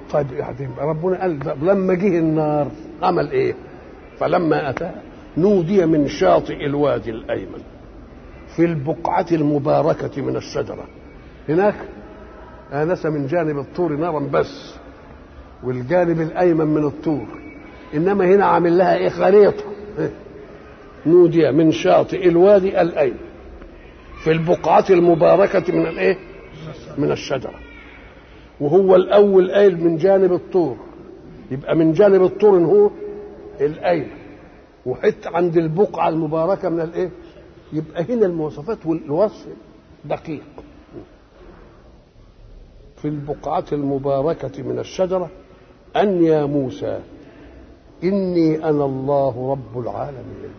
طيب يعني ربنا قال طب لما جه النار عمل ايه فلما اتى نودي من شاطئ الوادي الايمن في البقعة المباركة من الشجرة هناك آنس من جانب الطور نارا بس والجانب الأيمن من الطور إنما هنا عامل لها إيه خريطة نودي من شاطئ الوادي الأيمن في البقعة المباركة من الإيه؟ من الشجرة وهو الأول قايل من جانب الطور يبقى من جانب الطور هو الأيمن وحتى عند البقعة المباركة من الإيه؟ يبقى هنا المواصفات والوصف دقيق في البقعة المباركة من الشجرة أن يا موسى إني أنا الله رب العالمين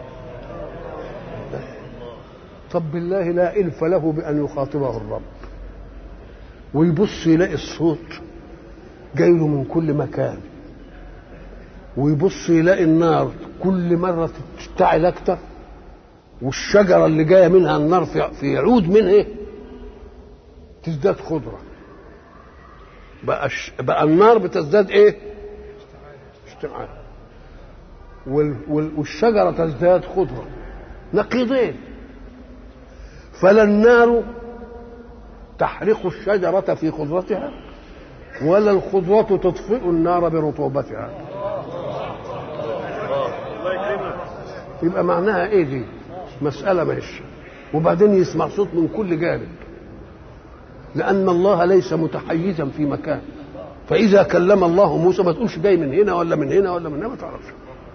طب بالله لا إلف له بأن يخاطبه الرب ويبص يلاقي الصوت جاي له من كل مكان ويبص يلاقي النار كل مرة تشتعل أكتر والشجرة اللي جاية منها النار في, في عود منها إيه؟ تزداد خضرة بقى, الش... بقى النار بتزداد إيه؟ اشتعال وال... وال... والشجرة تزداد خضرة نقيضين فلا النار تحرق الشجرة في خضرتها ولا الخضرة تطفئ النار برطوبتها يبقى معناها ايه دي مسألة ماشية وبعدين يسمع صوت من كل جانب لأن الله ليس متحيزا في مكان فإذا كلم الله موسى ما تقولش جاي من هنا ولا من هنا ولا من هنا ما تعرفش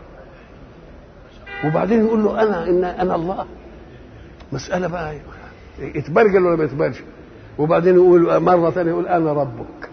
وبعدين يقول له أنا إن أنا الله مسألة بقى يتبرجل ولا ما يتبرجل وبعدين يقول مرة ثانية يقول أنا ربك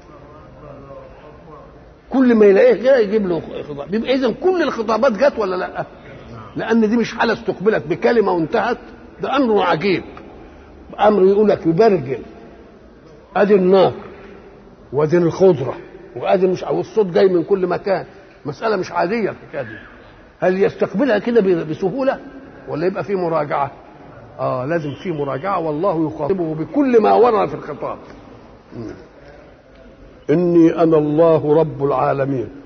كل ما يلاقيه كده يجيب له خطاب يبقى إذا كل الخطابات جت ولا لأ؟ لأن دي مش حالة استقبلت بكلمة وانتهت ده أمر عجيب أمر يقول لك يبرجل أدي النار وأدي الخضرة وأدي مش والصوت جاي من كل مكان مسألة مش عادية الحكاية دي هل يستقبلها كده بسهولة ولا يبقى في مراجعة؟ اه لازم في مراجعه والله يخاطبه بكل ما ورد في الخطاب اني انا الله رب العالمين